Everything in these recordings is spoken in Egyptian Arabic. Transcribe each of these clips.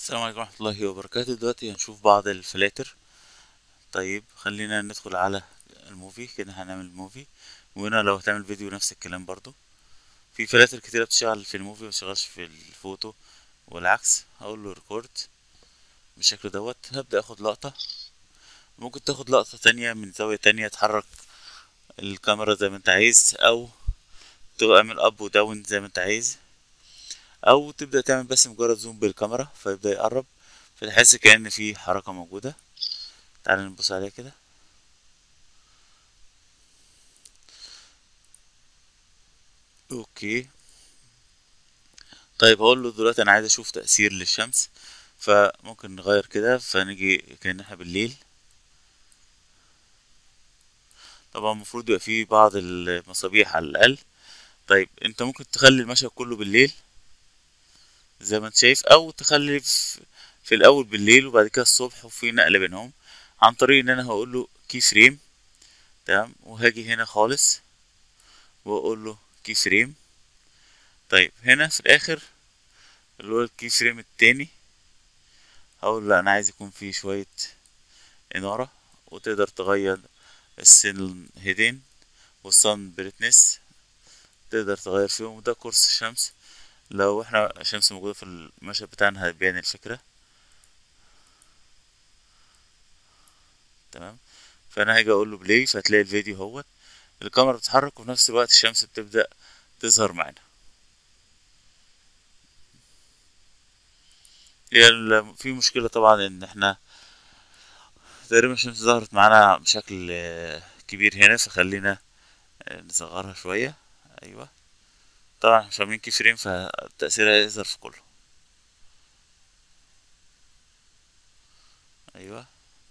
السلام عليكم ورحمة الله وبركاته دلوقتي هنشوف بعض الفلاتر طيب خلينا ندخل على الموفي كده هنعمل موفي وهنا لو هتعمل فيديو نفس الكلام برضو في فلاتر كتيرة بتشتغل في الموفي متشتغلش في الفوتو والعكس هقول له ريكورد بالشكل دوت هبدأ اخد لقطة ممكن تاخد لقطة تانية من زاوية تانية تحرك الكاميرا زي ما انت عايز او تعمل اب وداون زي ما انت عايز او تبدأ تعمل بس مجرد زوم بالكاميرا فيبدأ يقرب فتحس كأن في حركة موجودة تعال نبص عليها كده اوكي طيب هقول له دلوقتي انا عايز اشوف تأثير للشمس فممكن نغير كده فنيجي كأن احنا بالليل طبعا المفروض يبقى فيه بعض المصابيح على الأقل طيب انت ممكن تخلي المشهد كله بالليل زي ما انت شايف او تخلي في, في الاول بالليل وبعد كده الصبح وفي نقلة بينهم عن طريق ان انا هقول له كي فريم تمام وهاجي هنا خالص واقول له كي فريم طيب هنا في الاخر اللي هو الكي فريم التاني هقول له انا عايز يكون فيه شوية انارة وتقدر تغير السن هيدين والصن بريتنس تقدر تغير فيهم وده كورس الشمس لو احنا الشمس موجودة في المشهد بتاعنا هتبين الفكرة تمام فانا هاجي اقول له بلاي فهتلاقي الفيديو اهوت الكاميرا بتتحرك وفي نفس الوقت الشمس بتبدأ تظهر معانا هي في مشكلة طبعا ان احنا تقريبا الشمس ظهرت معانا بشكل كبير هنا فخلينا نصغرها شوية ايوه طبعا مش عاملين كي فريم فالتأثير هيظهر في كله ايوه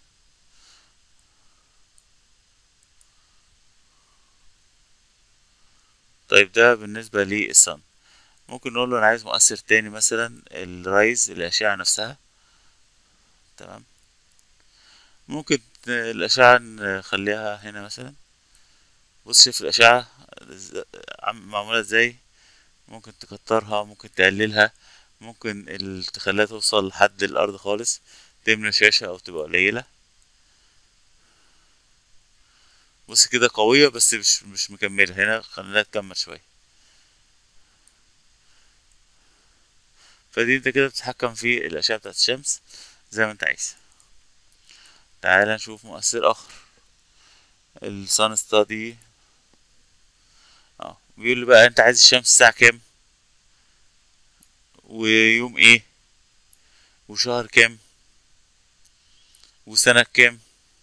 طيب ده بالنسبة للصن ممكن نقول له انا عايز مؤثر تاني مثلا الرايز الاشعة نفسها تمام ممكن الاشعة نخليها هنا مثلا بص شوف الاشعة معمولة ازاي ممكن تكترها ممكن تقللها ممكن تخليها توصل لحد الارض خالص تملى الشاشة او تبقى قليلة بص كده قوية بس مش مش مكملة هنا خلينا تكمل شوية فدي انت كده بتتحكم في الأشعة بتاعت الشمس زي ما انت عايز تعال نشوف مؤثر آخر السان ستادي اه بيقول لي بقى انت عايز الشمس الساعة كام ويوم ايه وشهر كام وسنة كام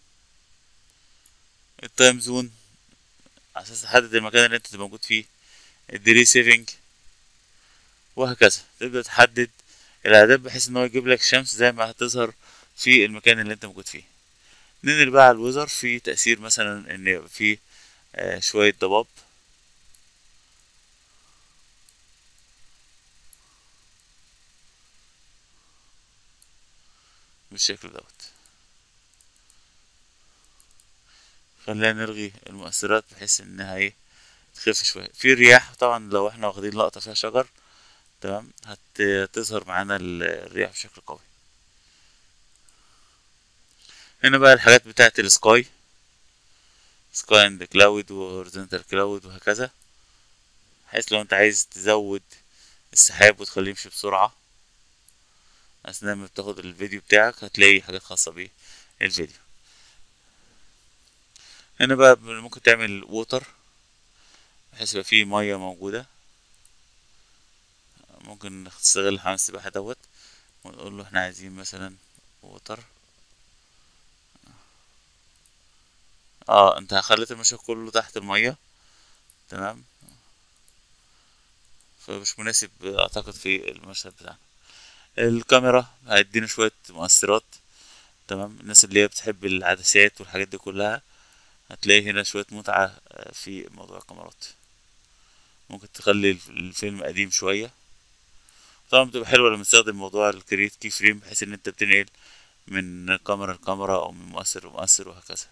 التايم زون على اساس تحدد المكان اللي انت تبقى موجود فيه الديلي سيفنج وهكذا تبدأ تحدد الاعداد بحيث ان هو يجيب لك الشمس زي ما هتظهر في المكان اللي انت موجود فيه ننقل بقى على الوزر في تأثير مثلا ان يبقى فيه آه شوية ضباب بالشكل دوت خلينا نلغي المؤثرات بحيث انها ايه تخف شوية في رياح طبعا لو احنا واخدين لقطة فيها شجر تمام هتظهر معانا الرياح بشكل قوي هنا بقى الحاجات بتاعت السكاي سكاي اند كلاود وهوريزونتال كلاود وهكذا بحيث لو انت عايز تزود السحاب وتخليه يمشي بسرعة اثناء ما بتاخد الفيديو بتاعك هتلاقي حاجات خاصة بالفيديو هنا بقى ممكن تعمل ووتر بحيث يبقى فيه مية موجودة ممكن تستغل حمام السباحة دوت ونقول له احنا عايزين مثلا ووتر اه انت خليت المشهد كله تحت المية تمام فمش مناسب اعتقد في المشهد بتاعنا الكاميرا هيدينا شوية مؤثرات تمام الناس اللي هي بتحب العدسات والحاجات دي كلها هتلاقي هنا شوية متعة في موضوع الكاميرات ممكن تخلي الفيلم قديم شوية طبعا بتبقى حلوة لما تستخدم موضوع الكريت كي فريم بحيث ان انت بتنقل من كاميرا لكاميرا او من مؤثر لمؤثر وهكذا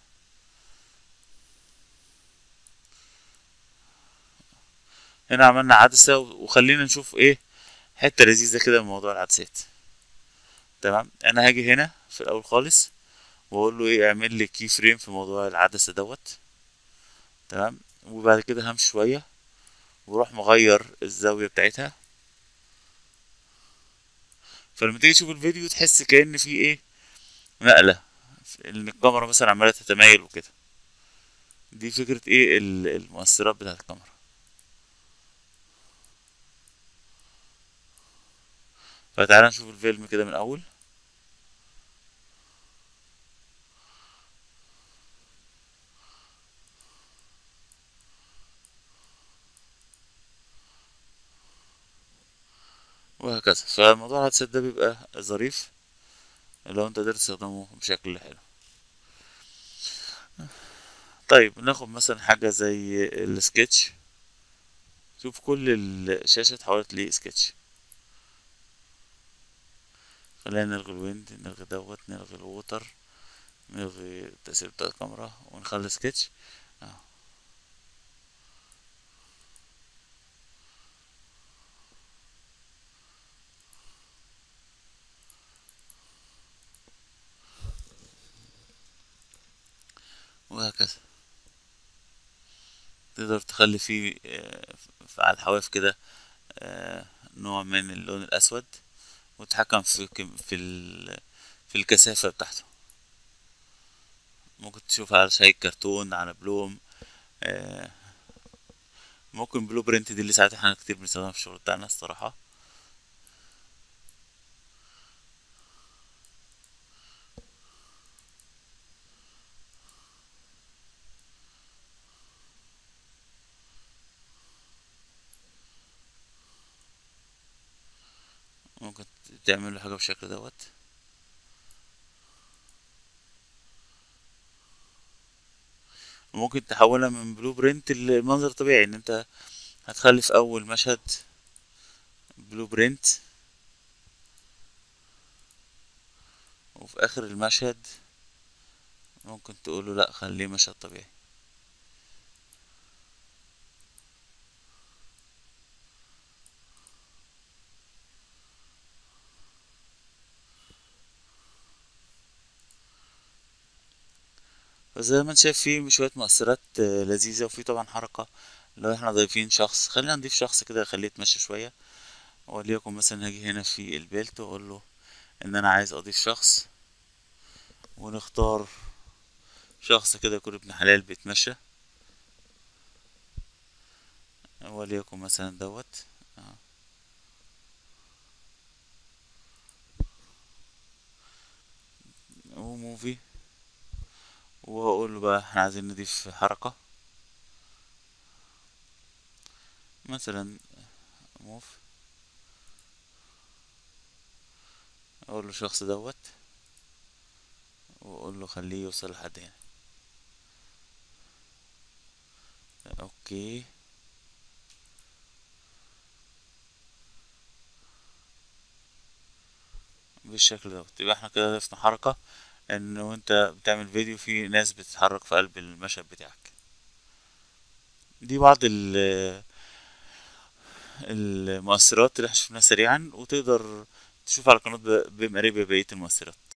هنا عملنا عدسة وخلينا نشوف ايه حتة لذيذة كده من موضوع العدسات تمام انا هاجي هنا في الاول خالص واقول له ايه اعمل لي كي فريم في موضوع العدسة دوت تمام وبعد كده همشي شوية واروح مغير الزاوية بتاعتها فلما تيجي تشوف الفيديو تحس كأن في ايه نقلة ان الكاميرا مثلا عمالة تتمايل وكده دي فكرة ايه ال- المؤثرات بتاعت الكاميرا فتعالى نشوف الفيلم كده من الاول وهكذا فموضوع الهاتسيت ده بيبقى ظريف لو انت قدرت تستخدمه بشكل حلو طيب ناخد مثلا حاجة زي السكتش شوف كل الشاشة اتحولت لي سكتش خلينا نلغي الويند نلغي دوت نلغي الووتر نلغي التأثير بتاع الكاميرا ونخلي سكتش اه. وهكذا تقدر تخلي فيه آه، ف- على الحواف كده آه، نوع من اللون الأسود وتتحكم في كم- في ال في الكثافة بتاعته ممكن تشوف على شيء كرتون على بلوم آه، ممكن بلو برنت دي اللي ساعات احنا كتير بنستخدمها في الشغل بتاعنا الصراحة ممكن تعمل له حاجة بالشكل دوت ممكن تحولها من بلو برنت لمنظر طبيعي ان انت هتخلي في اول مشهد بلو برنت وفي اخر المشهد ممكن تقوله لا خليه مشهد طبيعي فزي ما انت شايف فيه شوية مؤثرات آه، لذيذة وفي طبعا حركة لو احنا ضايفين شخص خلينا نضيف شخص كده خليه يتمشى شوية وليكن مثلا هاجي هنا في البيلت واقول له ان انا عايز اضيف شخص ونختار شخص كده يكون ابن حلال بيتمشى وليكن مثلا دوت اه. وموفي وهقول له بقى احنا عايزين نضيف حركة مثلا موف اقول له الشخص دوت واقول له خليه يوصل لحد هنا اوكي بالشكل دوت يبقى احنا كده ضفنا حركة ان وانت بتعمل فيديو في ناس بتتحرك في قلب المشهد بتاعك دي بعض ال المؤثرات اللي احنا شفناها سريعا وتقدر تشوف على القناة بمقاربة بقية المؤثرات